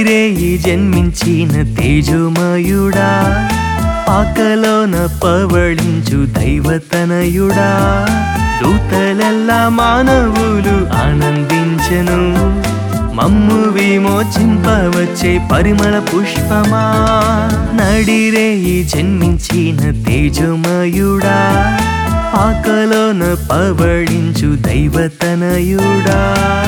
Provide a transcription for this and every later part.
నడిరేయి జన్మించిన తేజోమయుడా పాకలోన పవళించు దైవతనయుడా దూతలెల్లా మానవులు ఆనందించెను మమ్ము విమోచింపవచ్చే పరిమళ పుష్పమా నడిరేయి జన్మించిన తేజోమయుడా పాకలోన పవళించు దైవతనయుడా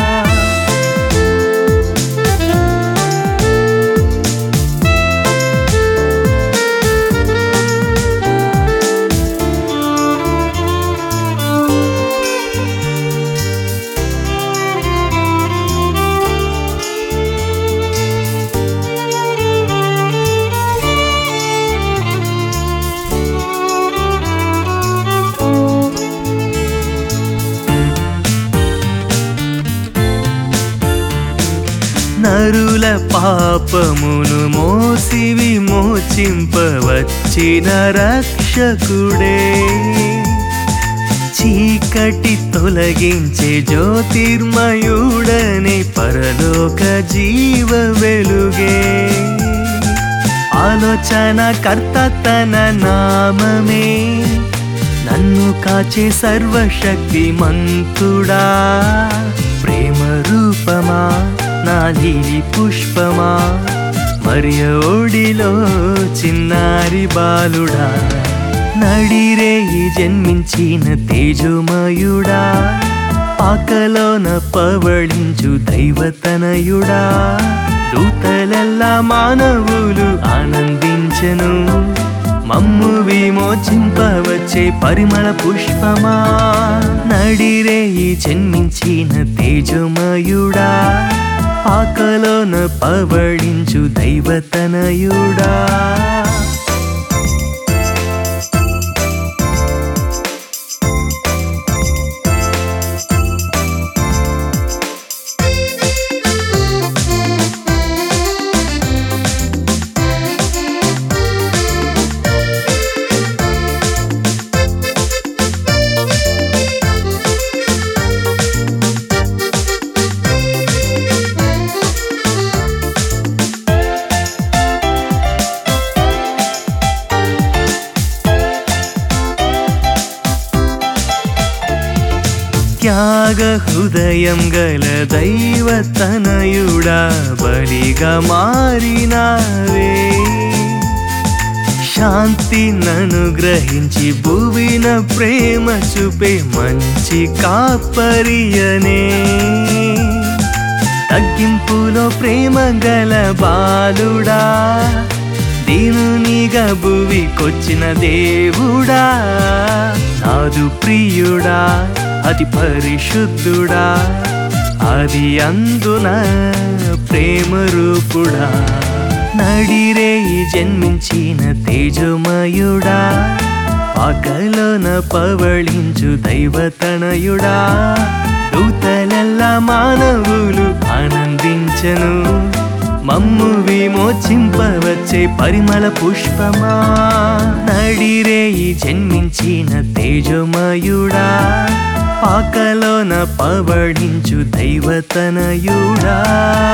నరుల పాపమును మోసి విమోచింపవచ్చిన రక్షకుడే చీకటి తొలగించే జ్యోతిర్మయుడని పరలోక జీవ వెలుగే ఆలోచన కర్త తన నామమే నన్ను కాచే సర్వశక్తి మంతుడా ప్రేమ రూపమా నా లీలి పుష్పమా మరియోడిలో చిన్నారి బాలుడా నడిరేయి జన్మించిన తేజోమయుడా పాకలోన పవళించు దైవతనయుడా దూతలెల్లా మానవులు ఆనందించెను మమ్ము విమోచింపవచ్చే పరిమళ పుష్పమా నడిరేయి జన్మించిన తేజోమయుడా పాకలోన పవళించు దైవతనయుడా త్యాగ హృదయం గల దైవతనయుడా బలిగా మారినావే శాంతి నన్ను గ్రహించి భువిన ప్రేమ చూపే మంచి కాపరియనే తగ్గింపులో ప్రేమ గల బాలుడా దీనునిగా భువికొచ్చిన దేవుడా నాదు ప్రియుడా అతి పరిశుద్ధుడా అది అందున ప్రేమ రూపుడా నడిరేయి జన్మించిన తేజోమయుడా పగలోన పవళించు దైవతనయుడా దూతలెల్లా మానవులు ఆనందించను మమ్ము విమోచింపవచ్చే పరిమళ పుష్పమా నడిరేయి జన్మించిన తేజోమయుడా పాకలోన పవడించు దైవతనయుడా